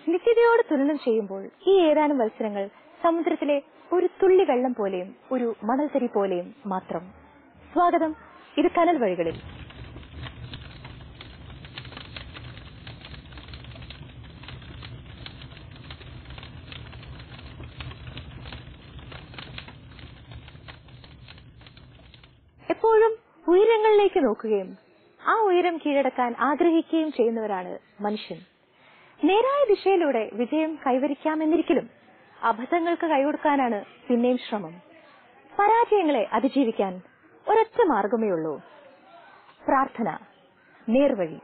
നിത്യതയോട് തുലനം ചെയ്യുമ്പോൾ ഈ ഏതാനും മത്സരങ്ങൾ സമുദ്രത്തിലെ ഒരു തുള്ളി വെള്ളം പോലെയും ഒരു മണൽത്തരി പോലെയും മാത്രം സ്വാഗതം ഇത് കനൽ വഴികളിൽ എപ്പോഴും ഉയരങ്ങളിലേക്ക് നോക്കുകയും ആ ഉയരം കീഴടക്കാൻ ആഗ്രഹിക്കുകയും ചെയ്യുന്നവരാണ് മനുഷ്യൻ നേരായ ദിശയിലൂടെ വിജയം കൈവരിക്കാമെന്നിരിക്കലും അബദ്ധങ്ങൾക്ക് കൈകൊടുക്കാനാണ് പിന്നെയും ശ്രമം പരാജയങ്ങളെ അതിജീവിക്കാൻ ഒരൊറ്റ മാർഗമേ ഉള്ളൂ പ്രാർത്ഥന നേർവഴി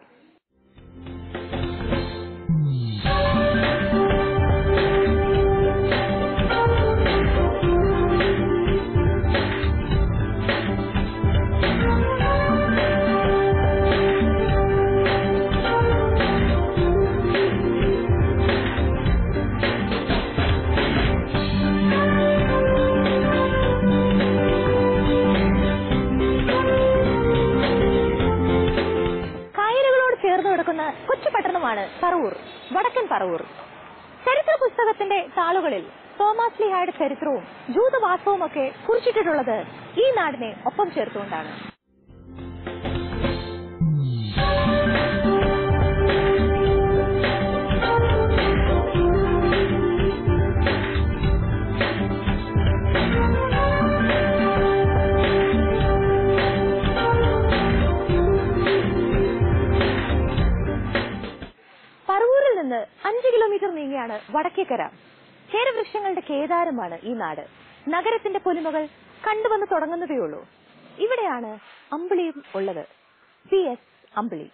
കായലുകളോട് ചേർന്ന് കിടക്കുന്ന കൊച്ചു പട്ടണമാണ് പറവൂർ വടക്കൻ പറവൂർ ചരിത്ര പുസ്തകത്തിന്റെ താളുകളിൽ തോമസ് ലിഹായുടെ ചരിത്രവും ജൂതവാസവും ഒക്കെ കുറിച്ചിട്ടിട്ടുള്ളത് ഈ നാടിനെ ഒപ്പം ചേർത്തുകൊണ്ടാണ് പറവൂരിൽ നിന്ന് അഞ്ച് കിലോമീറ്റർ നീങ്ങിയാണ് വടക്കേക്കര ചേരവൃക്ഷങ്ങളുടെ കേദാരമാണ് ഈ നാട് നഗരത്തിന്റെ പൊലിമകൾ കണ്ടുവന്ന് തുടങ്ങുന്നതേയുള്ളൂ ഇവിടെയാണ് അമ്പിളിയും ഉള്ളത് പി എസ് അമ്പിളി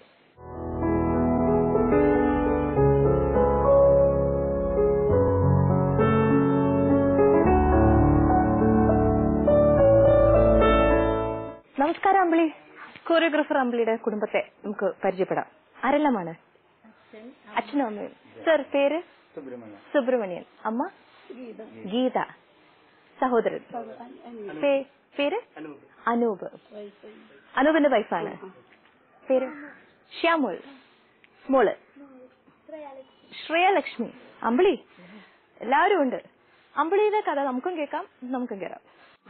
നമസ്കാരം അമ്പിളി കോറിയോഗ്രാഫർ അമ്പിളിയുടെ കുടുംബത്തെ നമുക്ക് പരിചയപ്പെടാം ആരെല്ലാമാണ് അച്ഛനും അമ്മയും സർ പേര് സുബ്രഹ്മണ്യൻ അമ്മ ഗീത സഹോദരൻ പേ- പേര് അനൂപ് അനൂപിന്റെ വൈഫാണ് പേര് ശ്യാമോൾ മോള് ശ്രേയലക്ഷ്മി അമ്പിളി എല്ലാവരും ഉണ്ട് അമ്പിളിയുടെ കഥ നമുക്കും കേൾക്കാം നമുക്കും കേൾക്കാം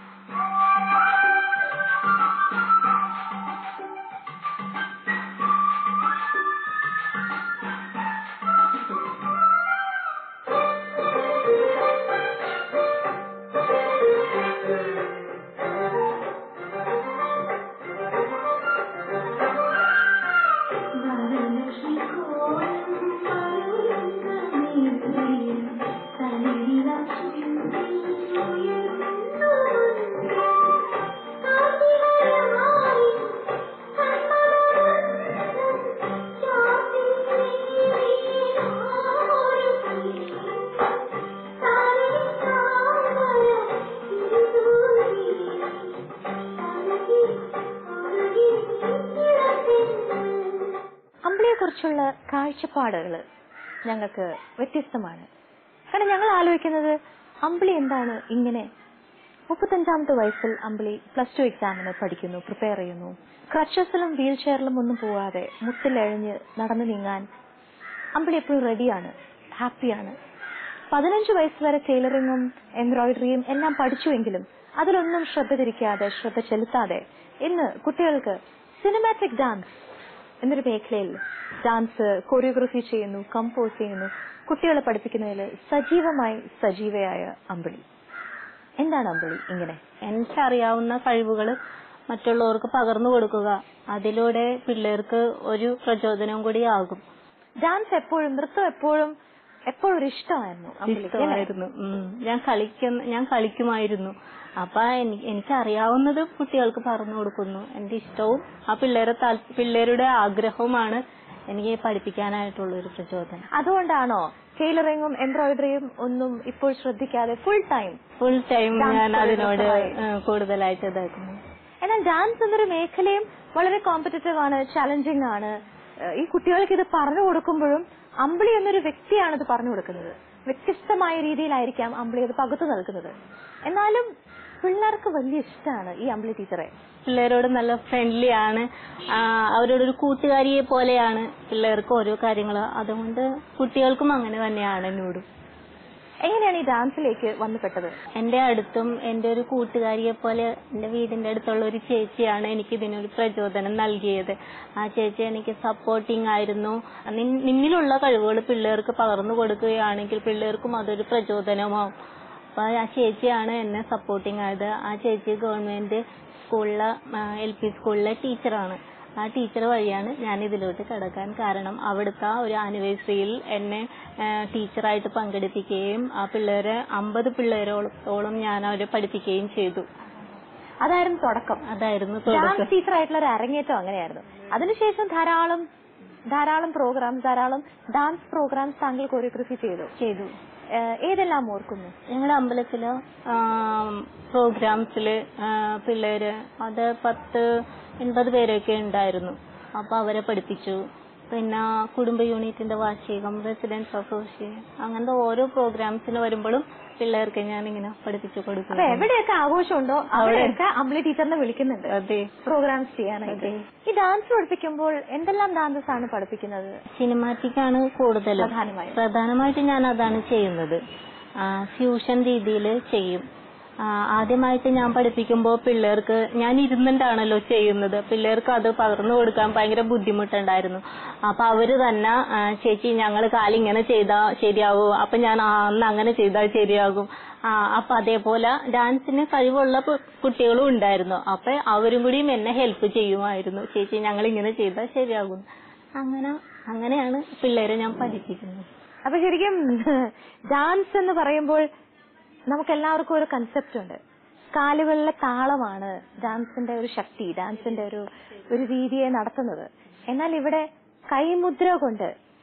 അമ്പിളിയെ കുറിച്ചുള്ള കാഴ്ചപ്പാടുകൾ ഞങ്ങൾക്ക് വ്യത്യസ്തമാണ് കാരണം ഞങ്ങൾ ആലോചിക്കുന്നത് അമ്പിളി എന്താണ് ഇങ്ങനെ മുപ്പത്തഞ്ചാമത്തെ വയസ്സിൽ അമ്പിളി പ്ലസ് ടു എക്സാമിന് പഠിക്കുന്നു പ്രിപ്പയർ ചെയ്യുന്നു ക്രച്ചസിലും വീൽ ചെയറിലും ഒന്നും പോവാതെ മുട്ടിലെഴഞ്ഞ് നടന്നു നീങ്ങാൻ അമ്പിളി എപ്പോഴും റെഡിയാണ് ഹാപ്പിയാണ് പതിനഞ്ച് വയസ്സ് വരെ ടൈലറിങ്ങും എംബ്രോയിഡറിയും എല്ലാം പഠിച്ചുവെങ്കിലും അതിലൊന്നും ശ്രദ്ധ തിരിക്കാതെ ശ്രദ്ധ ചെലുത്താതെ ഇന്ന് കുട്ടികൾക്ക് സിനിമാറ്റിക് ഡാൻസ് എന്നൊരു മേഖലയിൽ ഡാൻസ് കൊറിയോഗ്രഫി ചെയ്യുന്നു കമ്പോസ് ചെയ്യുന്നു കുട്ടികളെ പഠിപ്പിക്കുന്നതിൽ സജീവമായി സജീവയായ അമ്പിളി എന്താണ് അമ്പിളി ഇങ്ങനെ എനിക്കറിയാവുന്ന കഴിവുകൾ മറ്റുള്ളവർക്ക് പകർന്നു കൊടുക്കുക അതിലൂടെ പിള്ളേർക്ക് ഒരു പ്രചോദനം കൂടി ആകും ഡാൻസ് എപ്പോഴും നൃത്തം എപ്പോഴും എപ്പോഴും ഒരു ഇഷ്ടമായിരുന്നു അമ്പിളിക്ക്, അല്ലേ? ഇഷ്ടമായിരുന്നു ഉം. ഞാൻ കളിക്കുന്ന ഞാൻ കളിക്കുമായിരുന്നു അപ്പൊ എനിക്ക് എനിക്കറിയാവുന്നത് കുട്ടികൾക്ക് പറഞ്ഞു കൊടുക്കുന്നു എന്റെ ഇഷ്ടവും ആ പിള്ളേരെ താൽ- പിള്ളേരുടെ ആഗ്രഹവുമാണ് എനിക്ക് പഠിപ്പിക്കാനായിട്ടുള്ള ഒരു പ്രചോദനം അതുകൊണ്ടാണോ ടൈലറിങ്ങും എംബ്രോയിഡറിയും ഒന്നും ഇപ്പോൾ ശ്രദ്ധിക്കാതെ full time full time Dance ഞാൻ അതിനോട് choreographer-ആയി. ഏഹ്, കൂടുതലായിട്ട് ഇതാക്കുന്നു എന്നാൽ ഡാൻസ് എന്നൊരു മേഖലയും വളരെ കോമ്പറ്റീറ്റീവ് ആണ് ചലഞ്ചിങ് ആണ് ഏഹ് ഈ കുട്ടികൾക്ക് ഇത് പറഞ്ഞു കൊടുക്കുമ്പോഴും അമ്പിളി എന്നൊരു വ്യക്തിയാണ് ഇത് പറഞ്ഞു കൊടുക്കുന്നത് വ്യത്യസ്തമായ രീതിയിലായിരിക്കാം അമ്പിളി അത് പകുത്തു നൽകുന്നത് എന്നാലും പിള്ളേർക്ക് വലിയ ഇഷ്ടമാണ് ഈ അമ്പിളി ടീച്ചറെ പിള്ളേരോട് നല്ല ഫ്രണ്ട്ലി ആണ് ആ, അവരോടൊരു കൂട്ടുകാരിയെ പോലെയാണ് പിള്ളേർക്ക് ഓരോ കാര്യങ്ങൾ അതുകൊണ്ട് കുട്ടികൾക്കും അങ്ങനെ തന്നെയാണ് എന്നോടും എങ്ങനെയാണ് ഈ ഡാൻസിലേക്ക് വന്നുപെട്ടത് എന്റെ അടുത്തും എന്റെ ഒരു കൂട്ടുകാരിയെ പോലെ എന്റെ വീടിന്റെ അടുത്തുള്ള ഒരു ചേച്ചിയാണ് എനിക്ക് ഇതിനൊരു പ്രചോദനം നൽകിയത് ആ ചേച്ചി എനിക്ക് സപ്പോർട്ടിങ് ആയിരുന്നു നിൻ- നിന്നിലുള്ള കഴിവുകൾ പിള്ളേർക്ക് പകർന്നു കൊടുക്കുകയാണെങ്കിൽ പിള്ളേർക്കും അതൊരു പ്രചോദനമാവും അപ്പൊ ആ ചേച്ചിയാണ് എന്നെ സപ്പോർട്ടിങ് ആയത് ആ ചേച്ചി ഗവൺമെന്റ് സ്കൂളിലെ എൽ പി സ്കൂളിലെ ടീച്ചറാണ് ആ ടീച്ചർ വഴിയാണ് ഞാൻ ഇതിലോട്ട് കടക്കാൻ കാരണം അവിടുത്തെ ആ ഒരു ആനിവേഴ്സറിയിൽ എന്നെ ആ, ടീച്ചറായിട്ട് പങ്കെടുപ്പിക്കുകയും ആ പിള്ളേരെ അമ്പത് പിള്ളേരോളത്തോളം ഞാൻ അവരെ പഠിപ്പിക്കുകയും ചെയ്തു അതായിരുന്നു തുടക്കം അതായിരുന്നു ഡാൻസ് തുടക്കം ടീച്ചർ ആയിട്ടുള്ള ഒരു അരങ്ങേറ്റം അങ്ങനെയായിരുന്നു അതിനുശേഷം ധാരാളം ധാരാളം പ്രോഗ്രാംസ് ധാരാളം ഡാൻസ് പ്രോഗ്രാംസ് താങ്കൾ കൊറിയോഗ്രഫി ചെയ്തു ചെയ്തു ഏഹ് ഏതെല്ലാം ഓർക്കുന്നു ഞങ്ങളുടെ അമ്പലത്തില് പ്രോഗ്രാംസില് പിള്ളേര് അത് പത്ത് എൺപത് പേരൊക്കെ ഉണ്ടായിരുന്നു അപ്പൊ അവരെ പഠിപ്പിച്ചു പിന്നെ കുടുംബ യൂണിറ്റിന്റെ വാർഷികം റെസിഡൻസ് അസോസിയേഷൻ അങ്ങനത്തെ ഓരോ പ്രോഗ്രാംസിന് വരുമ്പോഴും പിള്ളേർക്ക് ഞാൻ ഇങ്ങനെ പഠിപ്പിച്ചു അപ്പൊ കൊടുക്കും എവിടെയൊക്കെ ആഘോഷമുണ്ടോ അവിടെയൊക്കെ അമ്പിളി ടീച്ചറിനെ വിളിക്കുന്നുണ്ട് അതെ പ്രോഗ്രാംസ് ചെയ്യാനായിട്ട് അതെ. ഈ ഡാൻസ് പഠിപ്പിക്കുമ്പോൾ എന്തെല്ലാം ഡാൻസസ് ആണ് പഠിപ്പിക്കുന്നത് സിനിമാറ്റിക് ആണ് കൂടുതലും പ്രധാനമായും പ്രധാനമായിട്ട് ഞാൻ അതാണ് ചെയ്യുന്നത് ഫ്യൂഷൻ രീതിയിൽ ചെയ്യും ആ, ആദ്യമായിട്ട് ഞാൻ പഠിപ്പിക്കുമ്പോൾ പിള്ളേർക്ക് ഞാൻ ഇരുന്നിട്ടാണല്ലോ ചെയ്യുന്നത് പിള്ളേർക്ക് അത് പകർന്നു കൊടുക്കാൻ ഭയങ്കര ബുദ്ധിമുട്ടുണ്ടായിരുന്നു അപ്പൊ അവര് തന്നെ ആ, ചേച്ചി ഞങ്ങൾ കാലിങ്ങനെ ചെയ്താ ശരിയാവൂ അപ്പൊ ഞാൻ ആ, അന്ന് അങ്ങനെ ചെയ്താൽ ശരിയാകും ആ, അപ്പൊ അതേപോലെ ഡാൻസിന് കഴിവുള്ള പു- കുട്ടികളും ഉണ്ടായിരുന്നു അപ്പൊ അവരും കൂടിയും എന്നെ ഹെൽപ്പ് ചെയ്യുമായിരുന്നു ചേച്ചി ഞങ്ങൾ ഇങ്ങനെ ചെയ്താൽ ശരിയാകും അങ്ങനെ അങ്ങനെയാണ് പിള്ളേരെ ഞാൻ പഠിപ്പിക്കുന്നത് അപ്പൊ ശരിക്കും ഡാൻസ് എന്ന് പറയുമ്പോൾ നമുക്ക് എല്ലാവർക്കും ഒരു കൺസെപ്റ്റ് ഉണ്ട് കാലുകളിലെ താളമാണ് ഡാൻസിന്റെ ഒരു ശക്തി ഡാൻസിന്റെ ഒരു ഒരു രീതിയെ നടത്തുന്നത് എന്നാൽ ഇവിടെ കൈമുദ്ര കൊണ്ട്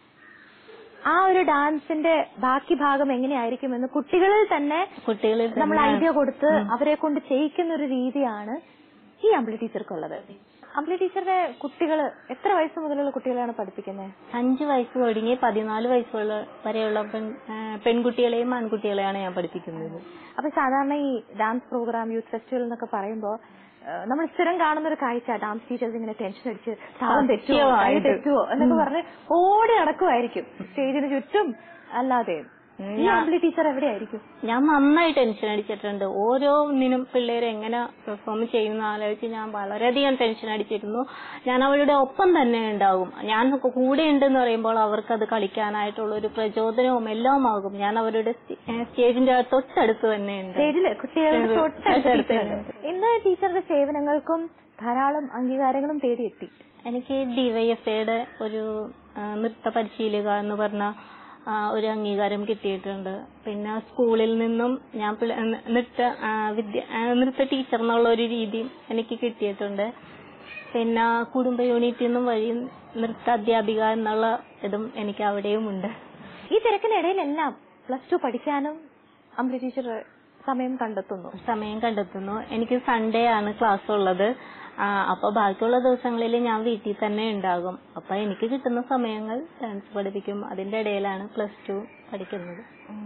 ആ ഒരു ഡാൻസിന്റെ ബാക്കി ഭാഗം എങ്ങനെയായിരിക്കുമെന്ന് കുട്ടികളിൽ തന്നെ കുട്ടികളിൽ നമ്മൾ തന്നെ ഐഡിയ കൊടുത്ത് അവരെ കൊണ്ട് ചെയ്യിക്കുന്ന ഒരു രീതിയാണ് ഈ അമ്പിളി ടീച്ചർക്കുള്ളത് അമ്പിളി ടീച്ചറുടെ കുട്ടികൾ എത്ര വയസ്സ് മുതലുള്ള കുട്ടികളാണ് പഠിപ്പിക്കുന്നത് അഞ്ചു വയസ്സ് തുടങ്ങി പതിനാല് വയസ്സുള്ള വരെയുള്ള പെൺ ആ, പെൺകുട്ടികളെയും ആൺകുട്ടികളെയാണ് ഞാൻ പഠിപ്പിക്കുന്നത് അപ്പൊ സാധാരണ ഈ ഡാൻസ് പ്രോഗ്രാം യൂത്ത് ഫെസ്റ്റിവൽ എന്നൊക്കെ പറയുമ്പോ ഏഹ്, നമ്മൾ സ്ഥിരം കാണുന്ന ഒരു കാഴ്ച ഡാൻസ് ടീച്ചേഴ്സ് ഇങ്ങനെ ടെൻഷൻ അടിച്ച് താളം തെറ്റുമോ കൈ സത്യമായിട്ട്. തെറ്റുമോ എന്നൊക്കെ പറഞ്ഞ് ഓടി നടക്കുമായിരിക്കും സ്റ്റേജിന് ചുറ്റും അല്ലാതെ ഈ അമ്പിളി ടീച്ചർ എവിടെയായിരിക്കും ഞാൻ നന്നായി ടെൻഷൻ അടിച്ചിട്ടുണ്ട് ഓരോന്നിനും പിള്ളേരെ എങ്ങനെ പെർഫോം ചെയ്യുന്ന ആലോചിച്ച് ഞാൻ വളരെയധികം ടെൻഷൻ അടിച്ചിരുന്നു ഞാൻ അവരുടെ ഒപ്പം തന്നെ ഉണ്ടാകും ഞാൻ കൂടെ ഉണ്ടെന്ന് പറയുമ്പോൾ അവർക്ക് അത് കളിക്കാനായിട്ടുള്ള ഒരു പ്രചോദനവും എല്ലാം ആകും ഞാൻ അവരുടെ സ്റ്റേ- ഏ, സ്റ്റേജിന്റെ തൊട്ടടുത്ത് തന്നെ ഉണ്ട് സ്റ്റേജില് കുട്ടികളുടെ തൊട്ടടുത്ത് തൊട്ടടുത്ത് ഇരിക്കുന്നുണ്ട്. ഇന്ന് ടീച്ചറുടെ സേവനങ്ങൾക്കും ധാരാളം അംഗീകാരങ്ങളും തേടിയെത്തി എനിക്ക് ഡിവൈഎഫ്ഐയുടെ ഒരു ആ, നൃത്ത പരിശീലക എന്ന് പറഞ്ഞ ആ, ഒരു അംഗീകാരം കിട്ടിയിട്ടുണ്ട് പിന്നെ സ്കൂളിൽ നിന്നും ഞാൻ പിള്ള- ന- നൃത്ത ആ, വിദ്യ ആ, നൃത്ത ടീച്ചർ എന്നുള്ള ഒരു രീതി എനിക്ക് കിട്ടിയിട്ടുണ്ട് പിന്നെ കുടുംബ യൂണിറ്റിൽ നിന്നും വഴി നൃത്ത അധ്യാപിക എന്നുള്ള ഇതും എനിക്ക് അവിടെയും ഉണ്ട് ഈ തിരക്കിനിടയിലെല്ലാം പ്ലസ് ടു പഠിക്കാനും അമ്പിളി ടീച്ചർ സമയം കണ്ടെത്തുന്നു സമയം കണ്ടെത്തുന്നു എനിക്ക് സൺഡേ ആണ് ക്ലാസ് ഉള്ളത് ആ, അപ്പൊ ബാക്കിയുള്ള ദിവസങ്ങളിൽ ഞാൻ വീട്ടിൽ തന്നെ ഉണ്ടാകും അപ്പൊ എനിക്ക് കിട്ടുന്ന സമയങ്ങൾ ഡാൻസ് പഠിപ്പിക്കും അതിന്റെ ഇടയിലാണ് പ്ലസ് ടു പഠിക്കുന്നത്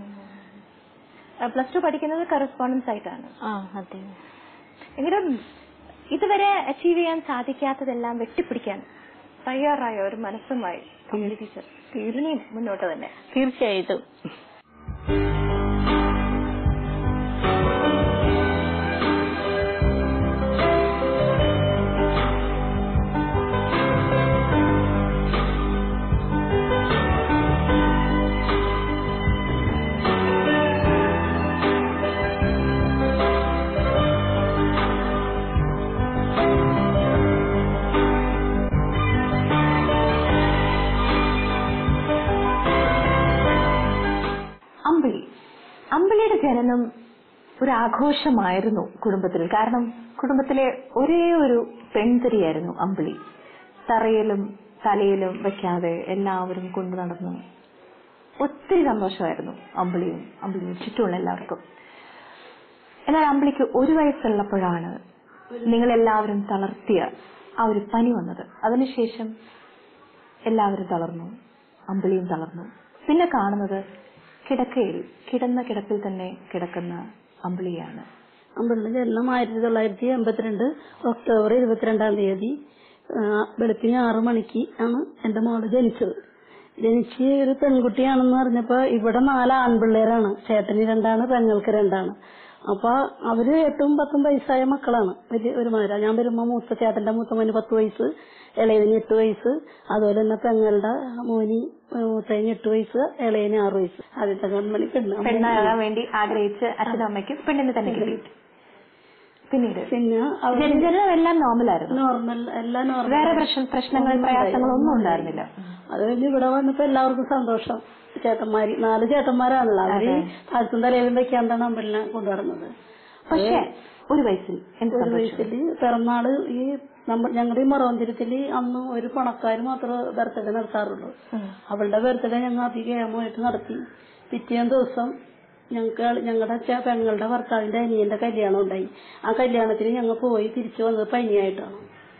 പ്ലസ് ടു പഠിക്കുന്നത് കറസ്പോണ്ടൻസ് ആയിട്ടാണ് ആ അതെ എങ്കിലും ഇതുവരെ അച്ചീവ് ചെയ്യാൻ സാധിക്കാത്തതെല്ലാം വെട്ടിപ്പിടിക്കാൻ തയ്യാറായ ഒരു മനസ്സുമായി അമ്പിളി ടീച്ചർ ഇനിയും മുന്നോട്ട് തന്നെ തീർച്ചയായിട്ടും അമ്പിളി അമ്പിളിയുടെ ജനനം ഒരു ആഘോഷമായിരുന്നു കുടുംബത്തിൽ കാരണം കുടുംബത്തിലെ ഒരേ ഒരു പെൺതിരിയായിരുന്നു അമ്പിളി തറയിലും തലയിലും വെക്കാതെ എല്ലാവരും കൊണ്ടു നടന്നു ഒത്തിരി സന്തോഷമായിരുന്നു അമ്പിളിയും അമ്പിളിയും ചുറ്റുമുള്ള എല്ലാവർക്കും എന്നാൽ അമ്പിളിക്ക് ഒരു വയസ്സുള്ളപ്പോഴാണ് നിങ്ങളെല്ലാവരും തളർത്തിയ ആ ഒരു പനി വന്നത് അതിനുശേഷം എല്ലാവരും തളർന്നു അമ്പിളിയും തളർന്നു പിന്നെ കാണുന്നത് കിടക്കയിൽ കിടന്ന കിടപ്പിൽ തന്നെ കിടക്കുന്ന അമ്പിളിയാണ് അമ്പിളിന്റെ ജനനം ആയിരത്തി തൊള്ളായിരത്തി എൺപത്തിരണ്ട് ഒക്ടോബർ ഇരുപത്തിരണ്ടാം തീയതി ആ, വെളുപ്പിന് ആറു മണിക്ക് ആണ് എന്റെ മോള് ജനിച്ചത് ജനിച്ച് ഒരു പെൺകുട്ടിയാണെന്ന് പറഞ്ഞപ്പോ ഇവിടെ നാല് ആൺപിള്ളേരാണ് ചേട്ടന് രണ്ടാണ് പെങ്ങൾക്ക് രണ്ടാണ് അപ്പൊ അവര് എട്ടും പത്തും വയസ്സായ മക്കളാണ് വലിയ ഒരുമാതിരി ഞാൻ വരുമ്പോ മൂത്ത ചേട്ടന്റെ മൂത്ത മോന് പത്ത് വയസ്സ് ഇളയതിന് എട്ട് വയസ്സ് അതുപോലെ തന്നെ പെങ്ങളുടെ മോനി മൂത്തതിന് എട്ട് വയസ്സ് ഇളയതിന് ആറ് വയസ്സ് ആദ്യത്തെ ഗവൺമെന്റ് പെണ്ണ് പെണ്ണാകാൻ വേണ്ടി ആഗ്രഹിച്ച് അച്ഛനും അമ്മയ്ക്കും പെണ്ണിന് തന്നെ കിട്ടി പിന്നീട് പിന്നെ അവർ ജനജനം എല്ലാം നോർമലായിരുന്നു നോർമൽ എല്ലാം നോർമൽ വേറെ പ്രശ്ന പ്രശ്നങ്ങൾ പ്രയാസങ്ങൾ ഒന്നും ഉണ്ടായിരുന്നില്ല അത് കഴിഞ്ഞ് ഇവിടെ വന്നപ്പോ എല്ലാവർക്കും സന്തോഷം ചേട്ടന്മാര് നാല് ചേട്ടന്മാരാണല്ലോ അവര് താഴ്ത്തും തലയിലും വെക്കാണ്ടാണ് അമ്പലിനെ കൊണ്ടുനടന്നത് പക്ഷേ ഒരു വയസ്സിൽ എന്ത് ഒരു സംഭവിച്ചു വയസ്സില് പിറന്നാള് ഈ നമ്മ ഞങ്ങളുടെ ഈ മറവന്തിരത്തില് അന്ന് ഒരു പണക്കാര് മാത്രമേ ബർത്ത്ഡേ നടത്താറുള്ളൂ ഉം. അവളുടെ ബർത്ത്ഡേ ഞങ്ങൾ അതികേമമായിട്ട് നടത്തി പിറ്റേന്ന് ദിവസം ഞങ്ങൾക്ക് ഞങ്ങളുടെ പെങ്ങളുടെ ഭർത്താവിന്റെ അനിയന്റെ കല്യാണം ഉണ്ടായി ആ കല്യാണത്തിന് ഞങ്ങൾ പോയി തിരിച്ചു വന്നത് പനിയായിട്ടാണ്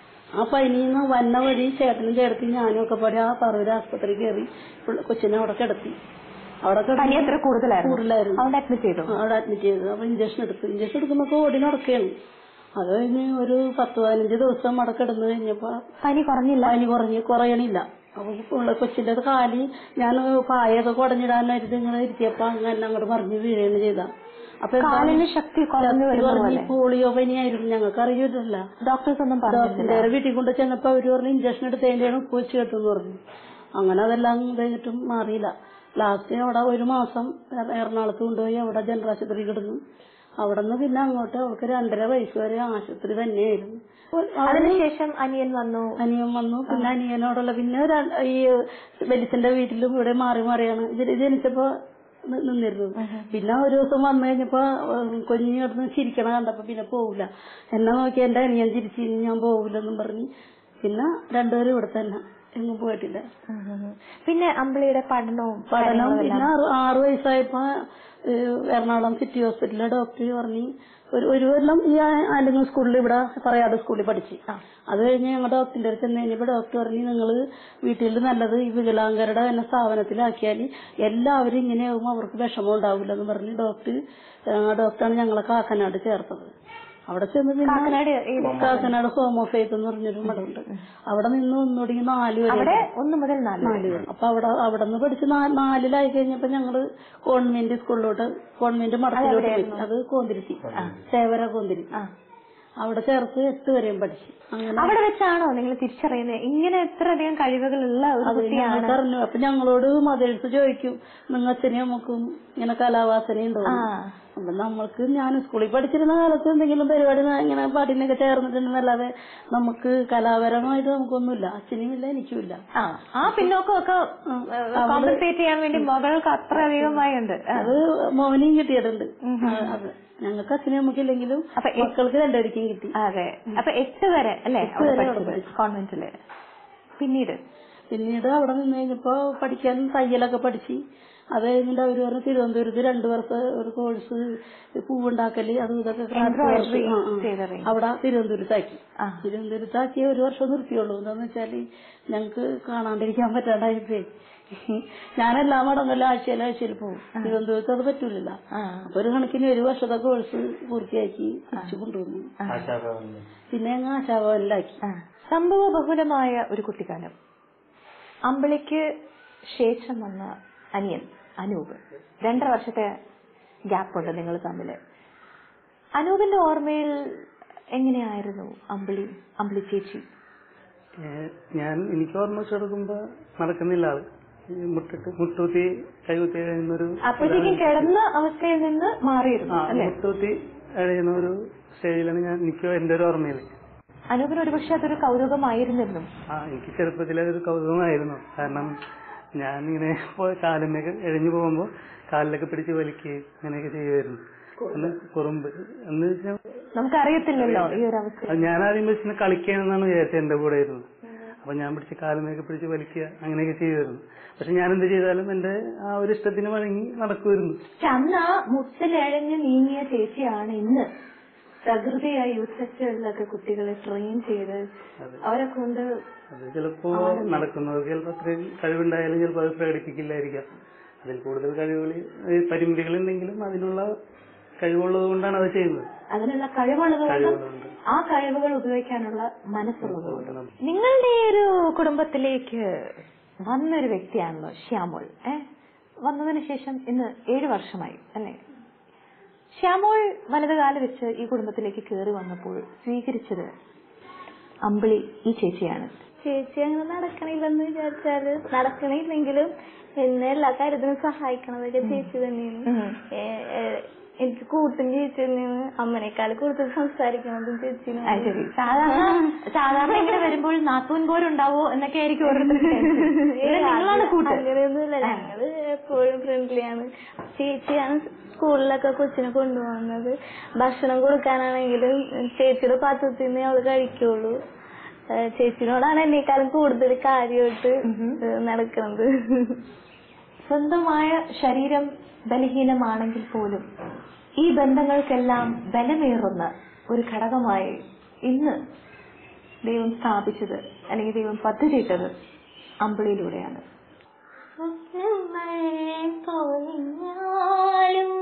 ആ പനിന്ന് വന്ന വഴി ചേട്ടനും ചേർത്തി ഞാനും ഒക്കെ പാടി ആ പറവൂർ ആസ്പത്രി കയറി പിള്ള- കൊച്ചിനെ അവിടെ കിടത്തി അവിടെ പനി കിടത്തി എത്ര കൂടുതലായിരുന്നു കൂടുതലായിരുന്നു അവിടെ അഡ്മിറ്റ് ചെയ്തു അവിടെ അഡ്മിറ്റ് ചെയ്തു അപ്പൊ ഇഞ്ചക്ഷൻ എടുത്തു ഇഞ്ചക്ഷൻ എടുക്കുമ്പോ ഓടി നടക്കുകയാണ് അത് കഴിഞ്ഞ് ഒരു പത്ത് പതിനഞ്ച് ദിവസം അവിടെ കിടന്നു കഴിഞ്ഞപ്പോ പനി കുറഞ്ഞില്ല പനി കുറഞ്ഞ് കുറയണില്ല അപ്പൊ ഉള്ള കൊച്ചിന്റെ കാലി ഞാൻ പായൊക്കെ കുടഞ്ഞിടാനായിട്ട് ഇങ്ങനെ ഇരുത്തിയപ്പോ അങ്ങനെ അങ്ങോട്ട് മറിഞ്ഞ് വീഴുകയാണ് ചെയ്ത അപ്പൊ എന്താ? കാലിന് ശക്തി കുറഞ്ഞു ശക്തി വരുന്ന കുറഞ്ഞ് പോലെ പോളിയോ പനിയായിരുന്നു ഞങ്ങൾക്ക് അറിയില്ല ഡോക്ടേഴ്സ് ഒന്നും പറഞ്ഞില്ല വേറെ വീട്ടിൽ കൊണ്ട് ചെന്നപ്പോ അവര് പറഞ്ഞു ഇഞ്ചക്ഷൻ എടുത്തതിന്റെയാണ് ഉപ്പ് വെച്ച് കേട്ടെന്ന് പറഞ്ഞു അങ്ങനെ അതെല്ലാം കഴിഞ്ഞിട്ടും മാറിയില്ല ലാസ്റ്റ് അവിടെ ഒരു മാസം എറ- എറണാകുളത്ത് കൊണ്ടുപോയി അവിടെ ജനറൽ ആശുപത്രി കിടന്നു അവിടെ നിന്ന് പിന്നെ അങ്ങോട്ട് അവൾക്ക് രണ്ടര വയസ്സ് വരെ ആശുപത്രി തന്നെയായിരുന്നു അതിനുശേഷം അനിയൻ വന്നു അനിയൻ വന്നു പിന്നെ അനിയനോടുള്ള പിന്നെ ര- ഈ വെലിച്ചന്റെ വീട്ടിലും ഇവിടെ മാറി മാറിയാണ് ഇത് ജനിച്ചപ്പോ നി- നിന്നിരുന്നത് പിന്നെ ഒരു ദിവസം വന്നു കഴിഞ്ഞപ്പോ ഉം, കുഞ്ഞ് കിടന്ന് ചിരിക്കണ കണ്ടപ്പോ പിന്നെ പോവില്ല എന്നെ നോക്കി എന്റെ അനിയൻ ചിരിച്ചു "ഇനി ഞാൻ പോവില്ലെന്നും പറഞ്ഞ് പിന്നെ രണ്ടുപേരും ഇവിടെ തന്നെ എങ്ങും പോയിട്ടില്ല ഉം ഉം ഉം. പിന്നെ അമ്പിളിയുടെ പഠനവും പഠനം കാര്യങ്ങളും പിന്നെ എല്ലാം. ആറ് ആറ് വയസ്സായപ്പോ ഏഹ്, എറണാകുളം സിറ്റി ഹോസ്പിറ്റലിലെ ഡോക്ടർ പറഞ്ഞ് ഒരു ഒരു കൊല്ലം ഈ ആലിംഗം സ്കൂളിൽ ഇവിടെ പറയാട് സ്കൂളിൽ പഠിച്ചു അത് കഴിഞ്ഞ് ഞങ്ങൾ ഡോക്ടറിന്റെ അടുത്ത് ചെന്ന് കഴിഞ്ഞപ്പോ ഡോക്ടർ പറഞ്ഞു നിങ്ങൾ വീട്ടിൽ നല്ലത് ഈ വികലാംഗരുടെ തന്നെ സ്ഥാപനത്തിലാക്കിയാൽ എല്ലാവരും ഇങ്ങനെയാകുമ്പോൾ അവർക്ക് വിഷമം ഉണ്ടാവില്ല എന്ന് പറഞ്ഞ് ഡോക്ടർ ആ ഡോക്ടറാണ് ഞങ്ങളെ കാക്കനാട് ചേർത്തത് അവിടെ ചെന്ന് പിന്നെ കാക്കനാട് ഏത് കാക്കനാട് ഹോം ഓഫ് ഫെയ്ത്ത് എന്ന് പറഞ്ഞൊരു മഠമുണ്ട് അവിടെ നിന്ന് ഒന്നുകൂടി നാല് വരെ അവിടെ ഒന്ന് മുതൽ നാല് വരെ. നാല് പേര് അപ്പൊ അവിടെ അവിടെ നിന്ന് പഠിച്ച് നാ- നാലിലായി കഴിഞ്ഞപ്പോ ഞങ്ങള് കോൺവെന്റ് സ്കൂളിലോട്ട് കോൺവെന്റ് മഠത്തിലോട്ട് പോയി അത് കോന്തിരുത്തി സേവര കോന്തിരുത്തി ആ. അവിടെ ചേർത്ത് എട്ട് വരെയും പഠിച്ചു അങ്ങനെ അവിടെ വെച്ചാണോ നിങ്ങൾ തിരിച്ചറിയുന്നത് ഇങ്ങനെ ഇത്രയധികം കഴിവുകളുള്ള ഒരു അത് കുട്ടിയാണ് ഞങ്ങൾക്ക് അറിഞ്ഞു അപ്പൊ ഞങ്ങളോട് മദേഴ്സ് ചോദിക്കും നിങ്ങൾ അച്ഛനെയും നമുക്കും ഇങ്ങനെ കലാവാസന ഉണ്ടോ ആ അപ്പൊ നമ്മൾക്ക് ഞാൻ സ്കൂളിൽ പഠിച്ചിരുന്ന കാലത്ത് എന്തെങ്കിലും പരിപാടി ന- ഇങ്ങനെ പാട്ടിനൊക്കെ ചേർന്നിട്ടുണ്ടെന്നല്ലാതെ നമുക്ക് കലാപരമായിട്ട് നമുക്കൊന്നുമില്ല അച്ഛനും ഇല്ല എനിക്കുമില്ല ആ ആ പിന്നോക്കമൊക്കെ കോമ്പൻസേറ്റ് ചെയ്യാൻ വേണ്ടി മകൾക്ക് അത്രയധികമായി ഉണ്ട് ആ. അത് മോനെയും കിട്ടിയിട്ടുണ്ട് ആ, അത് ഞങ്ങൾക്ക് അച്ഛനും നമുക്കില്ലെങ്കിലും അപ്പൊ എ- മക്കൾക്ക് രണ്ടുപേർക്കും കിട്ടി അതെ അപ്പൊ എട്ട് വരെ അല്ലേ എട്ട് വരെ അവിടെ പഠിച്ചത് കോൺവെന്റില് പിന്നീട് പിന്നീട് അവിടെ നിന്ന് കഴിഞ്ഞപ്പോ പഠിക്കാൻ തയ്യലൊക്കെ പഠിച്ച് അത് കഴിഞ്ഞിട്ട് അവര് പറഞ്ഞു തിരുവനന്തപുരത്ത് രണ്ടു വർഷം ഒരു കോഴ്സ് പൂവുണ്ടാക്കല് അതും ഇതൊക്കെ craft work. Embroidery ആ, ആ. ചെയ്തത്. അവിടെ തിരുവനന്തപുരത്താക്കി ആ. തിരുവനന്തപുരത്താക്കി ഒരു വർഷം നിർത്തിയുള്ളൂ എന്താന്ന് വെച്ചാല് ഞങ്ങക്ക് കാണാണ്ടിരിക്കാൻ പറ്റാണ്ടായിപ്പോയി ഞാൻ എല്ലാ മടങ്ങല്ല ആഴ്ചയിൽ ആഴ്ചയിൽ പോകും തിരുവനന്തപുരത്ത് അത് പറ്റൂലല്ലോ ആ അപ്പൊ ഒരു കണക്കിന് ഒരു വർഷത്തെ കോഴ്സ് പൂർത്തിയാക്കി തിരിച്ചു കൊണ്ടുവന്നു പിന്നെ ഞങ്ങൾ ആശാഭവനിലാക്കി ആ. സംഭവ ബഹുലമായ ഒരു കുട്ടിക്കാലം അമ്പിളിക്ക് ശേഷം വന്ന അനിയൻ അനൂപ് രണ്ടര വർഷത്തെ ഗ്യാപ്പ് ഉണ്ട് നിങ്ങൾ തമ്മില് അനൂപിന്റെ ഓർമ്മയിൽ എങ്ങനെയായിരുന്നു അമ്പിളി അമ്പിളി ചേച്ചി ഏഹ് ഞാൻ എനിക്ക് ഓർമ്മ വെച്ച് കൊടുക്കുമ്പോ നടക്കുന്നില്ല ആള് ഈ മുട്ടിട്ട് മുട്ടൂത്തി കൈകുത്തി കഴിയുന്നൊരു അപ്പോഴത്തേക്കും കിടന്ന അവസ്ഥയിൽ നിന്ന് മാറിയിരുന്നു ആ അല്ലെ മുട്ടൂത്തി കഴിയുന്ന ഒരു സ്റ്റേജിലാണ് ഞാൻ എനിക്ക് എന്റെ ഒരു ഓർമ്മയില് അനൂപിന് ഒരുപക്ഷെ അതൊരു കൗതുകമായിരുന്നെന്നും ആ എനിക്ക് ചെറുപ്പത്തിലെ ഒരു കൗതുകമായിരുന്നു കാരണം ഞാൻ ഇങ്ങനെ പോയി കാലിനൊക്കെ എഴഞ്ഞു പോകുമ്പോ കാലിലൊക്കെ പിടിച്ച് വലിക്കുകയും അങ്ങനെയൊക്കെ ചെയ്യുമായിരുന്നു അന്ന് കുറുമ്പ് എന്ന് വെച്ചാൽ നമുക്കറിയത്തില്ലല്ലോ ഈ ഒരു അവസ്ഥ അത് ഞാൻ ആദ്യം വെച്ച് കളിക്കാനെന്നാണ് വിചാരിച്ചത് എന്റെ കൂടെ ഇരുന്നത് അപ്പൊ ഞാൻ പിടിച്ച് കാലുമേക്കെ പിടിച്ച് വലിക്കുക അങ്ങനെയൊക്കെ ചെയ്യുമായിരുന്നു പക്ഷെ ഞാൻ എന്ത് ചെയ്താലും എന്റെ ആ ഒരു ഇഷ്ടത്തിന് വഴങ്ങി നടക്കുമായിരുന്നു പക്ഷെ അന്ന് ആ മുട്ടിലഴഞ്ഞ് നീങ്ങിയ ചേച്ചിയാണ് ഇന്ന് പ്രകൃതിയായ യൂത്ത് ഫെസ്റ്റിവലിലൊക്കെ കുട്ടികളെ ട്രെയിൻ ചെയ്ത് അവരെ കൊണ്ട് അത് ചിലപ്പോ നടക്കുന്നവർക്ക് ചിലപ്പോ അത്രയും കഴിവുണ്ടായാലും ചിലപ്പോൾ അത് പ്രകടിപ്പിക്കില്ലായിരിക്കാം അതിൽ കൂടുതൽ കഴിവുകൾ പരിമിതികൾ ഉണ്ടെങ്കിലും അതിനുള്ള കഴിവുള്ളത് കൊണ്ടാണ് അത് ചെയ്യുന്നത് അതിനുള്ള കഴിവുള്ളതുകൊണ്ടും കഴിവുള്ളതുകൊണ്ട് ആ കഴിവുകൾ ഉപയോഗിക്കാനുള്ള മനസ്സുള്ളതുകൊണ്ടും നിങ്ങളുടെ ഈ ഒരു കുടുംബത്തിലേക്ക് വന്നൊരു വ്യക്തിയാണല്ലോ ശ്യാമോൾ ഏ വന്നതിന് ശേഷം ഇന്ന് ഏഴു വർഷമായി അല്ലെ ശ്യാമോൾ വലതുകാല വെച്ച് ഈ കുടുംബത്തിലേക്ക് കയറി വന്നപ്പോൾ സ്വീകരിച്ചത് അമ്പിളി ഈ ചേച്ചിയാണ് ചേച്ചി അങ്ങനെ നടക്കണില്ലെന്ന് വിചാരിച്ചാല് നടക്കണില്ലെങ്കിലും എന്നെ എല്ലാ കാര്യത്തിനും സഹായിക്കണതൊക്കെ ചേച്ചി തന്നെയാണ് ഉം. ഏ, ഏ, എനിക്ക് കൂട്ടും ചേച്ചി തന്നെയാണ് അമ്മനേക്കാൾ കൂടുതൽ സംസാരിക്കണതും അത് ചേച്ചിനാണ് ശരി സാധാരണ സാധാരണ ഇങ്ങനെ വരുമ്പോൾ നാത്തൂൻ പോരുണ്ടാവോ എന്നൊക്കെ ആയിരിക്കും ഓരോരുത്തർക്ക് നിങ്ങളാണ് കൂട്ട് അങ്ങനെയൊന്നുമില്ല ഞങ്ങള് എപ്പോഴും ഫ്രണ്ട്ലിയാണ് ചേച്ചിയാണ് സ്കൂളിലൊക്കെ കൊച്ചിനെ കൊണ്ടുപോകുന്നത് ഭക്ഷണം കൊടുക്കാനാണെങ്കിലും ചേച്ചിയുടെ പാത്രത്തിൽ നിന്ന് അവള് കഴിക്കുള്ളൂ ഏഹ് ചേച്ചിനോടാണ് എന്നെക്കാളും കൂടുതൽ കാര്യമായിട്ട് ഏഹ് നടക്കുന്നത് സ്വന്തമായ ശരീരം ബലഹീനമാണെങ്കിൽ പോലും ഈ ബന്ധങ്ങൾക്കെല്ലാം ബലമേറുന്ന ഒരു ഘടകമായി ഇന്ന് ദൈവം സ്ഥാപിച്ചത് അല്ലെങ്കിൽ ദൈവം പദ്ധതിയിട്ടത് അമ്പിളിയിലൂടെയാണ് പൊളിഞ്ഞാലും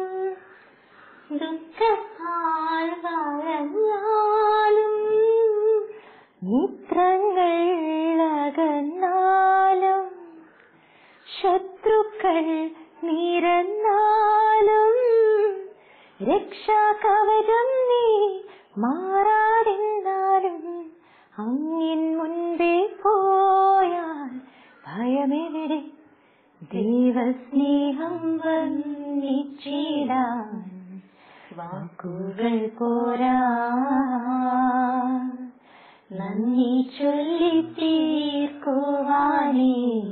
ദുഃഖത്താൽ വളഞ്ഞാലും മിത്രങ്ങൾ അകന്നാലും ശത്രുക്കൾ നിരന്നാലും രക്ഷാകവചം നീ മാറാതിരുന്നാലും അങ്ങിൻ മുൻപേ പോയാൽ ഭയമെവിടെ ദൈവസ്നേഹം വന്നിച്ചിടാൻ വാക്കുകൾ പോരാ നന്ദി ചൊല്ലി തീർക്കുവാനേ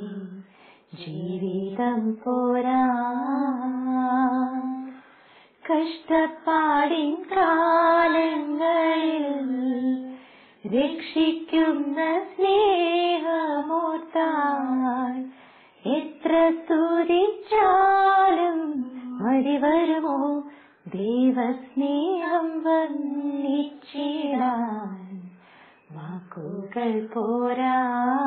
ജീവിതം പോരാ കഷ്ടപ്പാടിൻ കാലങ്ങളിൽ രക്ഷിക്കുന്ന സ്നേഹമോർത്താൽ എത്ര സ്തുതിച്ചാലും മടി വരുമോ ദൈവസ്നേഹം വന്നിച്ചിടാൻ വാക്കുകൾ പോരാ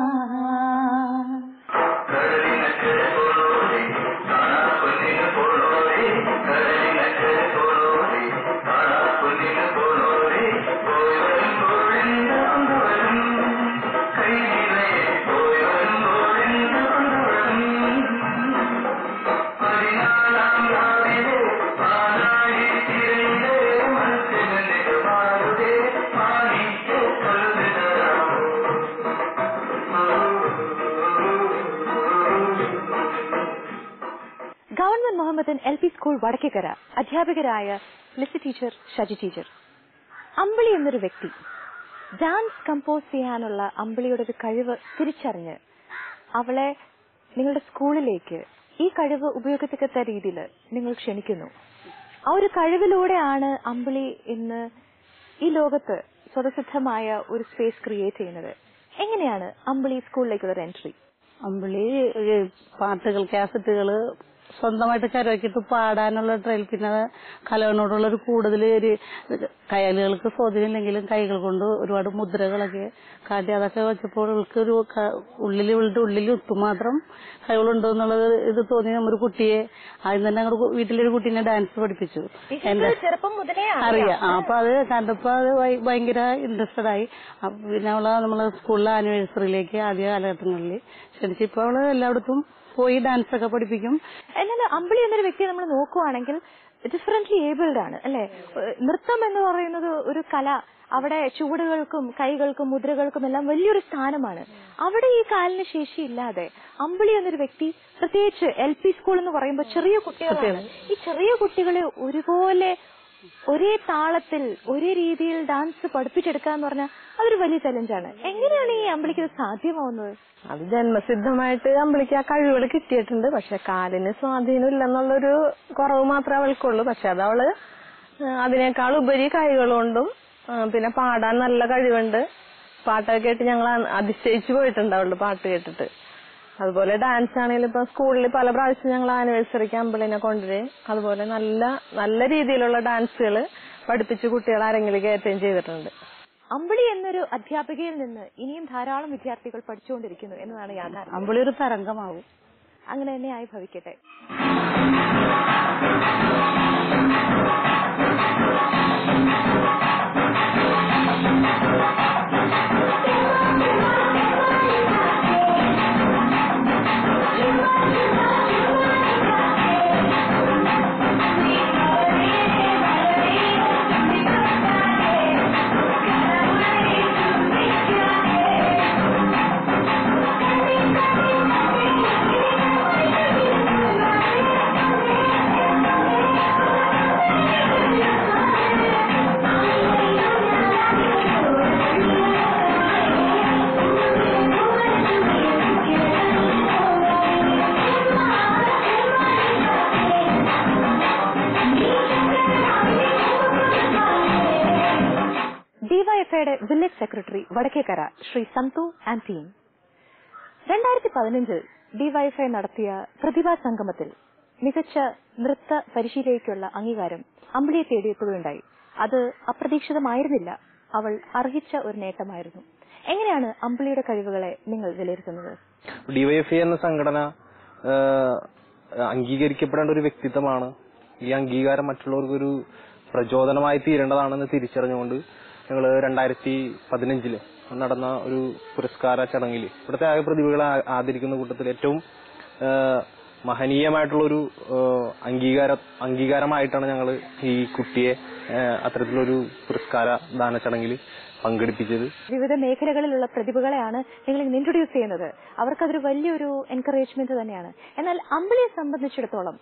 government Mohammedan L P school Vadakkekara അധ്യാപകരായ ലിസി ടീച്ചർ ഷജി ടീച്ചർ അമ്പിളി എന്നൊരു വ്യക്തി ഡാൻസ് കമ്പോസ് ചെയ്യാനുള്ള അമ്പിളിയുടെ ഒരു കഴിവ് തിരിച്ചറിഞ്ഞ് അവളെ നിങ്ങളുടെ സ്കൂളിലേക്ക് ഈ കഴിവ് ഉപയോഗിക്കത്തക്ക രീതിയിൽ നിങ്ങൾ ക്ഷണിക്കുന്നു ആ ഒരു കഴിവിലൂടെയാണ് അമ്പിളി ഇന്ന് ഈ ലോകത്ത് സ്വതസിദ്ധമായ ഒരു സ്പേസ് ക്രിയേറ്റ് ചെയ്യുന്നത് എങ്ങനെയാണ് അമ്പിളി സ്കൂളിലേക്കുള്ള ഒരു എൻട്രി അമ്പിളി ഈ പാട്ടുകൾ കാസറ്റുകള് സ്വന്തമായിട്ട് കരവയ്ക്കിട്ട് പാടാനുള്ള ട്രയൽ പിന്നെ കലകളോടുള്ള ഒരു കൂടുതൽ ഒരു കയലുകൾക്ക് സ്വാധീനമില്ലെങ്കിലും കൈകൾ കൊണ്ട് ഒരുപാട് മുദ്രകളൊക്കെ കാട്ടി അതൊക്കെ വെച്ചപ്പോൾ ഇവൾക്ക് ഒരു ക- ഉള്ളിൽ ഇവളുടെ ഉള്ളിൽ ഒത്തുമാത്രം കഴിവുണ്ടോ എന്നുള്ളത് ഇത് തോന്നി നമ്മൊരു കുട്ടിയെ ആദ്യം തന്നെ അങ്ങോട്ട് വീട്ടിലൊരു കുട്ടീനെ ഡാൻസ് പഠിപ്പിച്ചു എന്റെ ചെറുപ്പം മുതലേ അറിയാം ആ, അപ്പൊ അത് കണ്ടപ്പോ അത് ഭയ- ഭയങ്കര ഇൻട്രസ്റ്റഡ് ആയി അപ്പൊ പിന്നെ അവള് നമ്മളെ സ്കൂളിലെ ആനിവേഴ്സറിയിലേക്ക് ആദ്യ കാലഘട്ടങ്ങളിൽ ക്ഷണിച്ചു ഇപ്പൊ അവള് എല്ലായിടത്തും പോയി ഡാൻസ് ഒക്കെ പഠിപ്പിക്കും എന്നാൽ അമ്പിളി എന്നൊരു വ്യക്തിയെ നമ്മൾ നോക്കുവാണെങ്കിൽ ഡിഫറെന്റ്ലി ഏബിൾഡ് ആണ് അല്ലെ നൃത്തം എന്ന് പറയുന്നത് ഒരു കല അവിടെ ചുവടുകൾക്കും കൈകൾക്കും മുദ്രകൾക്കും എല്ലാം വലിയൊരു സ്ഥാനമാണ് അവിടെ ഈ കാലിന് ശേഷിയില്ലാതെ അമ്പിളി എന്നൊരു വ്യക്തി പ്രത്യേകിച്ച് എൽ പി സ്കൂൾ എന്ന് പറയുമ്പോൾ ചെറിയ കുട്ടികളാണ് ഈ ചെറിയ കുട്ടികളെ ഒരുപോലെ ഒരേ താളത്തിൽ ഒരേ രീതിയിൽ ഡാൻസ് പഠിപ്പിച്ചെടുക്കുക എന്ന് പറഞ്ഞാൽ അതൊരു വലിയ ചലഞ്ചാണ് എങ്ങനെയാണ് ഈ അമ്പിളിക്ക് ഇത് സാധ്യമാവുന്നത് അത് ജന്മസിദ്ധമായിട്ട് അമ്പിളിക്ക് ആ കഴിവുകൾ കിട്ടിയിട്ടുണ്ട് പക്ഷെ കാലിന് സ്വാധീനം ഇല്ലെന്നുള്ളൊരു കുറവ് മാത്രമേ അവൾക്കുള്ളൂ പക്ഷെ അത് അവള് ആ, അതിനേക്കാൾ ഉപരി കൈകൾ കൊണ്ടും ആ, പിന്നെ പാടാൻ നല്ല കഴിവുണ്ട് പാട്ടൊക്കെ കേട്ട് ഞങ്ങൾ അതിശയിച്ചു പോയിട്ടുണ്ട് അവളുടെ പാട്ട് കേട്ടിട്ട് അതുപോലെ ഡാൻസ് ആണെങ്കിലും ഇപ്പൊ സ്കൂളിൽ പല പ്രാവശ്യം ഞങ്ങൾ ആനിവേഴ്സറിക്ക് അമ്പിളിനെ കൊണ്ടുവരും അതുപോലെ നല്ല നല്ല രീതിയിലുള്ള ഡാൻസുകൾ പഠിപ്പിച്ച് കുട്ടികളെ ആരെങ്കിലും കയറ്റുകയും ചെയ്തിട്ടുണ്ട് അമ്പിളി എന്നൊരു അധ്യാപികയിൽ നിന്ന് ഇനിയും ധാരാളം വിദ്യാർത്ഥികൾ പഠിച്ചുകൊണ്ടിരിക്കുന്നു എന്നതാണ് യാഥാർത്ഥ്യം അമ്പിളി ഒരു തരംഗമാവും അങ്ങനെ തന്നെ ആയി ഭവിക്കട്ടെ ഡിവൈഎഫ്ഐയുടെ village secretary Vadakkekara Shri Santhu and team രണ്ടായിരത്തി പതിനഞ്ചിൽ ഡിവൈഎഫ്ഐ നടത്തിയ പ്രതിഭാ സംഗമത്തിൽ മികച്ച നൃത്ത പരിശീലകയ്ക്കുള്ള അംഗീകാരം അമ്പിളിയെ തേടിയെത്തുകയുണ്ടായി അത് അപ്രതീക്ഷിതമായിരുന്നില്ല അവൾ അർഹിച്ച ഒരു നേട്ടമായിരുന്നു എങ്ങനെയാണ് അമ്പിളിയുടെ കഴിവുകളെ നിങ്ങൾ വിലയിരുത്തുന്നത് ഡിവൈഎഫ്ഐ എന്ന സംഘടന ഏഹ്, അംഗീകരിക്കപ്പെടേണ്ട ഒരു വ്യക്തിത്വമാണ് ഈ അംഗീകാരം മറ്റുള്ളവർക്കൊരു പ്രചോദനമായി തീരേണ്ടതാണെന്ന് തിരിച്ചറിഞ്ഞുകൊണ്ട് ഞങ്ങൾ രണ്ടായിരത്തി പതിനഞ്ചില് നടന്ന ഒരു പുരസ്കാര ചടങ്ങിൽ ഇവിടുത്തെ ആകെ പ്രതിഭകളെ ആ- ആദരിക്കുന്ന കൂട്ടത്തിൽ ഏറ്റവും ഏഹ്, മഹനീയമായിട്ടുള്ള ഒരു അംഗീകാര അംഗീകാരമായിട്ടാണ് ഞങ്ങൾ ഈ കുട്ടിയെ ഏഹ്, അത്തരത്തിലൊരു പുരസ്കാര ദാന ചടങ്ങിൽ പങ്കെടുപ്പിച്ചത് വിവിധ മേഖലകളിലുള്ള പ്രതിഭകളെയാണ് നിങ്ങൾ ഇന്ന് ഇൻട്രൊഡ്യൂസ് ചെയ്യുന്നത് അവർക്കതൊരു വലിയൊരു എൻകറേജ്മെന്റ് തന്നെയാണ് എന്നാൽ അമ്പിളിയെ സംബന്ധിച്ചിടത്തോളം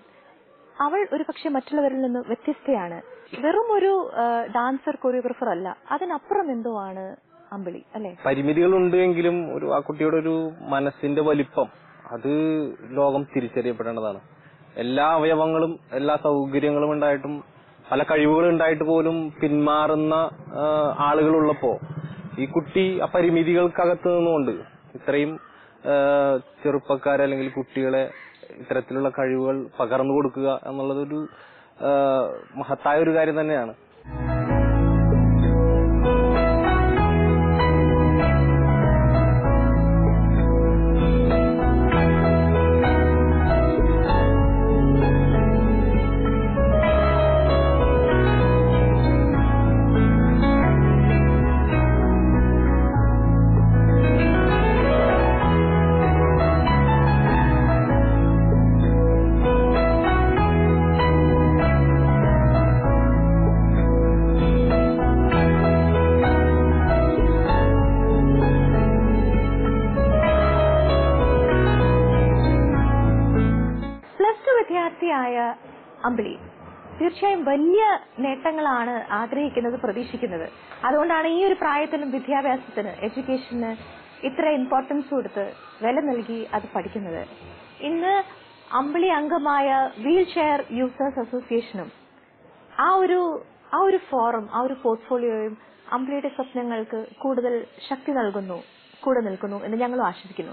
അവൾ ഒരു പക്ഷെ മറ്റുള്ളവരിൽ നിന്ന് വ്യത്യസ്തയാണ് വെറും ഒരു ഡാൻസർ കൊറിയോഗ്രാഫർ അല്ല അതിനപ്പുറം എന്തോ ആണ് അമ്പിളി അല്ലെ പരിമിതികളുണ്ട് എങ്കിലും ഒരു ആ കുട്ടിയുടെ ഒരു മനസ്സിന്റെ വലിപ്പം അത് ലോകം തിരിച്ചറിയപ്പെടേണ്ടതാണ് എല്ലാ അവയവങ്ങളും എല്ലാ സൗകര്യങ്ങളും ഉണ്ടായിട്ടും പല കഴിവുകളും ഉണ്ടായിട്ട് പോലും പിന്മാറുന്ന ആ, ആളുകളുള്ളപ്പോ ഈ കുട്ടി ആ പരിമിതികൾക്കകത്ത് നിന്നുകൊണ്ട് ഇത്രയും ആ, ചെറുപ്പക്കാരെ അല്ലെങ്കിൽ കുട്ടികളെ ഇത്തരത്തിലുള്ള കഴിവുകൾ പകർന്നു കൊടുക്കുക എന്നുള്ളത് ഒരു ആ, മഹത്തായ ഒരു കാര്യം തന്നെയാണ് പ്ലസ് ടു വിദ്യാർത്ഥിയായ അമ്പിളി തീർച്ചയായും വലിയ നേട്ടങ്ങളാണ് ആഗ്രഹിക്കുന്നത് പ്രതീക്ഷിക്കുന്നത് അതുകൊണ്ടാണ് ഈ ഒരു പ്രായത്തിലും വിദ്യാഭ്യാസത്തിന് എഡ്യൂക്കേഷന് ഇത്ര ഇമ്പോർട്ടൻസ് കൊടുത്ത് വില നൽകി അത് പഠിക്കുന്നത് ഇന്ന് അമ്പിളി അംഗമായ വീൽ ചെയർ യൂസേഴ്സ് അസോസിയേഷനും ആ ഒരു ആ ഒരു ഫോറം ആ ഒരു പോർട്ട്ഫോളിയോയും അമ്പിളിയുടെ സ്വപ്നങ്ങൾക്ക് കൂടുതൽ ശക്തി നൽകുന്നു കൂടെ നിൽക്കുന്നു എന്ന് ഞങ്ങളും ആശിക്കുന്നു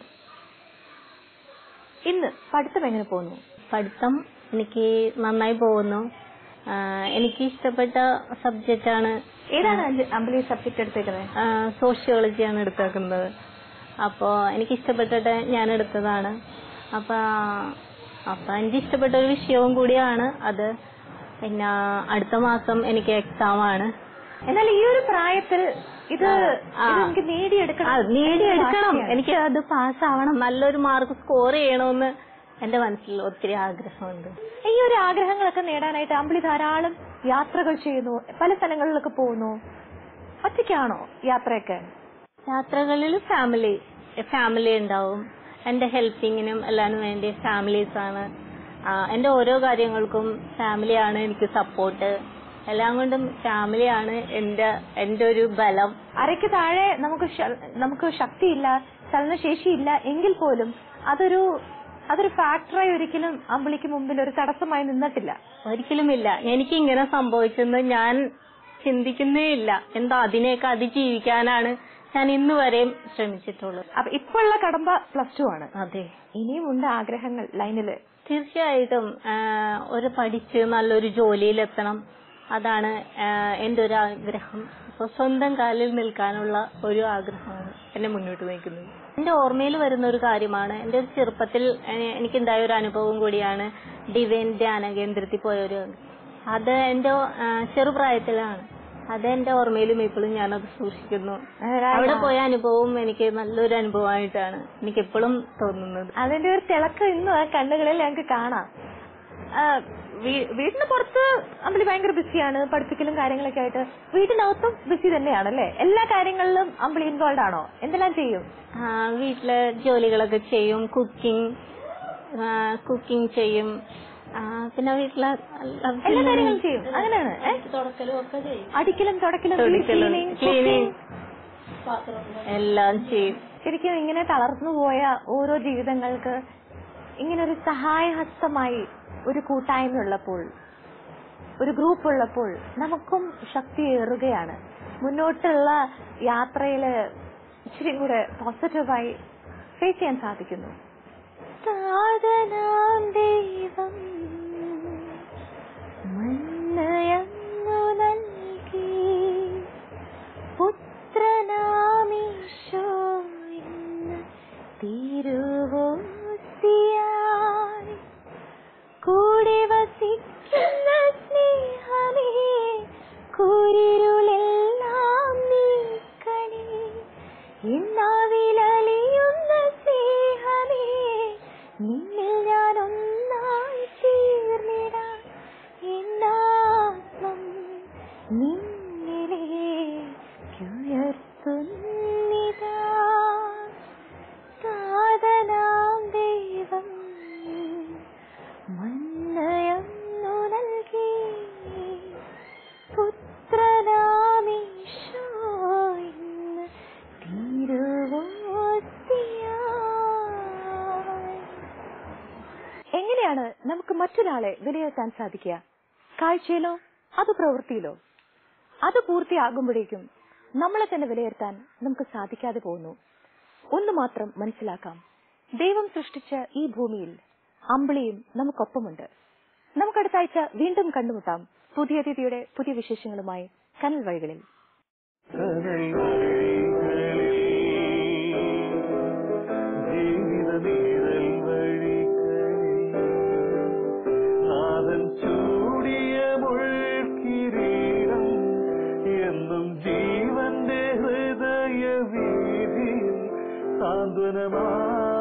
ഇന്ന് പഠിത്തം എങ്ങനെ പോകുന്നു പഠിത്തം എനിക്ക് നന്നായി പോകുന്നു ആഹ് എനിക്ക് ഇഷ്ടപ്പെട്ട സബ്ജക്റ്റ് ആണ് ഏതാണ് അഞ്ജ- അമ്പിളി സബ്ജക്ട് എടുത്തേക്കുന്നത് സോഷ്യോളജിയാണ് എടുത്തേക്കുന്നത് അപ്പോ എനിക്ക് ഇഷ്ടപ്പെട്ടിട്ട് ഞാൻ എടുത്തതാണ് അപ്പൊ അപ്പൊ എനിക്ക് ഇഷ്ടപ്പെട്ട ഒരു വിഷയവും കൂടിയാണ് അത് പിന്നെ അടുത്ത മാസം എനിക്ക് എക്സാം ആണ് എന്നാൽ ഈ ഒരു പ്രായത്തിൽ ഇത് ആ. ഇത് എനിക്ക് നേടിയെടുക്കണം ആ, നേടിയെടുക്കണം വാശിയാണ്. എനിക്ക് അത് പാസ്സാവണം നല്ലൊരു മാർക്ക് സ്കോർ ചെയ്യണമെന്ന് എന്റെ മനസ്സിൽ ഒത്തിരി ആഗ്രഹമുണ്ട് ഈ ഒരു ആഗ്രഹങ്ങളൊക്കെ നേടാനായിട്ട് അമ്പിളി ധാരാളം യാത്രകൾ ചെയ്യുന്നു പല സ്ഥലങ്ങളിലൊക്കെ പോകുന്നു ഒറ്റയ്ക്കാണോ യാത്രയൊക്കെ യാത്രകളിൽ ഫാമിലി ഫാമിലി ഉണ്ടാവും എന്റെ ഹെൽപ്പിങ്ങിനും എല്ലാനും വേണ്ടി ഫാമിലീസ് ആണ് ആ, എന്റെ ഓരോ കാര്യങ്ങൾക്കും ഫാമിലിയാണ് എനിക്ക് സപ്പോർട്ട് എല്ലാം കൊണ്ടും ഫാമിലിയാണ് എന്റെ എന്റെ ഒരു ബലം അരയ്ക്ക് താഴെ നമുക്ക് ശ- നമുക്ക് ശക്തിയില്ല ചലനശേഷിയില്ല എങ്കിൽ പോലും അതൊരു അതൊരു ഫാക്ടറായി ഒരിക്കലും അമ്പിളിക്ക് മുമ്പിൽ ഒരു തടസ്സമായി നിന്നിട്ടില്ല ഒരിക്കലുമില്ല എനിക്ക് ഇങ്ങനെ സംഭവിച്ചെന്ന് ഞാൻ ചിന്തിക്കുന്നേ ഇല്ല എന്താ അതിനെയൊക്കെ അതിജീവിക്കാനാണ് ഞാൻ ഇന്ന് വരെയും ശ്രമിച്ചിട്ടുള്ളത് അപ്പൊ ഇപ്പോഴുള്ള കടമ്പ പ്ലസ് ടു ആണ് അതെ ഇനിയും ഉണ്ട് ആഗ്രഹങ്ങൾ ലൈനില് തീർച്ചയായിട്ടും ആ, ഒരു പഠിച്ച് നല്ലൊരു ജോലിയിലെത്തണം അതാണ് ആ, എന്റെ ഒരു ആഗ്രഹം അപ്പൊ സ്വന്തം കാലിൽ നിൽക്കാനുള്ള ഒരു ആഗ്രഹമാണ് എന്നെ മുന്നോട്ട് നയിക്കുന്നത് എന്റെ ഓർമ്മയിൽ വരുന്ന ഒരു കാര്യമാണ് എന്റെ ഒരു ചെറുപ്പത്തിൽ എ- എനിക്കുണ്ടായ ഒരു അനുഭവം കൂടിയാണ് ഡിവൈൻ ധ്യാന കേന്ദ്രത്തിൽ പോയ ഒരു അത് എന്റെ ആ, ചെറുപ്രായത്തിലാണ് അത് എന്റെ ഓർമ്മയിലും ഇപ്പോഴും ഞാനത് സൂക്ഷിക്കുന്നു അവിടെ പോയ അനുഭവം എനിക്ക് നല്ലൊരു അനുഭവമായിട്ടാണ് എനിക്ക് എപ്പോഴും തോന്നുന്നത് അതിന്റെ ഒരു തിളക്കം ഇന്നും ആ കണ്ണുകളിൽ ഞങ്ങൾക്ക് കാണാം ആ, വീ- വീടിന് പുറത്ത് അമ്പിളി ഭയങ്കര ബിസിയാണ് പഠിപ്പിക്കലും കാര്യങ്ങളൊക്കെ ആയിട്ട് വീട്ടിനകത്തും ബിസി തന്നെയാണല്ലേ എല്ലാ കാര്യങ്ങളിലും അമ്പിളി ഇൻവോൾവ് ആണോ എന്തെല്ലാം ചെയ്യും ആ, വീട്ടിലെ ജോലികളൊക്കെ ചെയ്യും കുക്കിംഗ് കുക്കിംഗ് ചെയ്യും ആ, പിന്നെ വീട്ടിലെ എല്ലാ കാര്യങ്ങളും ചെയ്യും അങ്ങനെയാണ് ഏ? തുടക്കലും ഒക്കെ ചെയ്യും അടിക്കലും തുടക്കലും വീട് തുടക്കലും cleaning, ക്ലീനിങ് cooking. എല്ലാം ചെയ്യും ശരിക്കും ഇങ്ങനെ തളർന്നു പോയ ഓരോ ജീവിതങ്ങൾക്ക് ഇങ്ങനെ ഒരു സഹായഹസ്തമായി ഒരു കൂട്ടായ്മ ഉള്ളപ്പോൾ ഒരു ഗ്രൂപ്പ് ഉള്ളപ്പോൾ നമുക്കും ശക്തി ഏറുകയാണ് മുന്നോട്ടുള്ള യാത്രയില് ഇച്ചിരി കൂടെ പോസിറ്റീവായി ഫേസ് ചെയ്യാൻ സാധിക്കുന്നു സാധനാം ദൈവം മന്നയങ്ങു നൽകി പുത്രനാമീശോ ഇന്ന് തിരുവോസ്തിയായി കൂടെ വസിക്കുന്ന സ്നേഹമേ കുരിരുളെല്ലാം നീക്കണേ എന്നാവിലലിയുന്ന സ്നേഹമേ നിന്നിൽ ഞാൻ ഒന്നായി തീർന്നിടാൻ എന്നാത്മം നിന്നിലേക്കുയർത്തുന്നിതാ സാധനാം ദൈവം മന്നയന്നു നൽകി പുത്രനാമീശോ ഇന്ന് തിരുവോസ്തിയായി എങ്ങനെയാണ് നമുക്ക് മറ്റൊരാളെ വിലയിരുത്താൻ സാധിക്കുക കാഴ്ചയിലോ അത് പ്രവൃത്തിയിലോ അത് പൂർത്തിയാകുമ്പോഴേക്കും നമ്മളെ തന്നെ വിലയിരുത്താൻ നമുക്ക് സാധിക്കാതെ പോകുന്നു ഒന്ന് മാത്രം മനസ്സിലാക്കാം ദൈവം സൃഷ്ടിച്ച ഈ ഭൂമിയിൽ അമ്പിളിയും നമുക്കൊപ്പമുണ്ട് നമുക്കടുത്ത ആഴ്ച വീണ്ടും കണ്ടുമുട്ടാം പുതിയ അതിഥിയുടെ പുതിയ വിശേഷങ്ങളുമായി കനൽ വഴികളിൽ ജീവിത നീഴൽ വഴികളിൽ നാഥൻ ചൂടിയ മുൾക്കിരീടം എന്നും ജീവന്റെ ഹൃദയ വീതിയിൽ സാന്ത്വനമാ